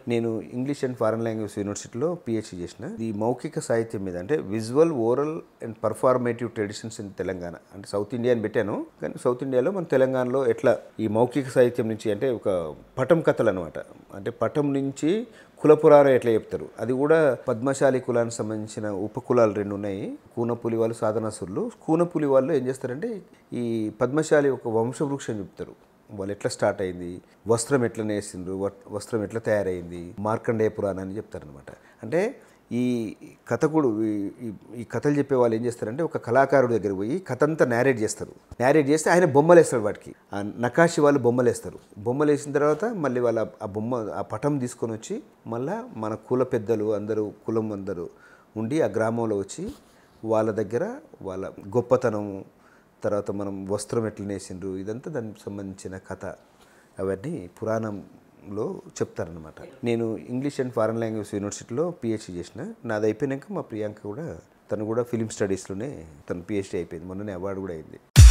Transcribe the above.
నేను English and foreign language యూనివర్సిటీలో PhD చేసిన ఈ మౌఖిక సాహిత్యం మీద అంటే visual oral and performative traditions in Telangana అంటే సౌత్ ఇండియా అని పెట్టాను కానీ సౌత్ ఇండియాలో మన తెలంగాణలో ఎట్లా ఈ మౌఖిక సాహిత్యం నుంచి అంటే ఒక పటం కథలు అనమాట అంటే పటం నుంచి కుల పురాణం ఎట్లా చెప్తారు అది కూడా పద్మశాలి కులానికి సంబంధించిన ఉపకులాలు రెండు ఉన్నాయి కూనపులి వాళ్ళు సాధనాసురులు కూనపులి వాళ్ళు ఏం చేస్తారంటే ఈ పద్మశాలి ఒక వంశవృక్షం చెప్తారు వాళ్ళు ఎట్లా స్టార్ట్ అయింది వస్త్రం ఎట్లా నేసిండ్రు వ- వస్త్రం ఎట్లా తయారైంది మార్కండేయ పురాణం అని చెప్తారనమాట అంటే ఈ కథకుడు ఈ- ఈ- ఈ కథలు చెప్పే వాళ్ళు ఏం చేస్తారంటే ఒక కళాకారుడి దగ్గర పోయి కథ అంతా నేరేట్ చేస్తారు నేరేట్ చేస్తే ఆయన బొమ్మలు వేస్తాడు వాటికి ఆ నకాషి వాళ్ళు బొమ్మలు వేస్తారు బొమ్మలు వేసిన తర్వాత మళ్ళీ వాళ్ళ ఆ బొమ్మ ఆ పటం తీసుకొని వచ్చి మళ్ళా మన కుల పెద్దలు అందరూ కులం అందరూ ఉండి ఆ గ్రామంలో వచ్చి వాళ్ళ దగ్గర వాళ్ళ గొప్పతనము తర్వాత మనం వస్త్రం ఎట్లా నేసిండ్రు ఇదంతా దానికి సంబంధించిన కథ అవన్నీ పురాణంలో చెప్తారనమాట నేను ఇంగ్లీష్ అండ్ ఫారెన్ లాంగ్వేజ్ యూనివర్సిటీలో పిహెచ్డి చేసిన నాది అయిపోయినాక మా ప్రియాంక కూడా తను కూడా ఫిలిం స్టడీస్లోనే తను పిహెచ్డి అయిపోయింది మొన్ననే అవార్డు కూడా అయింది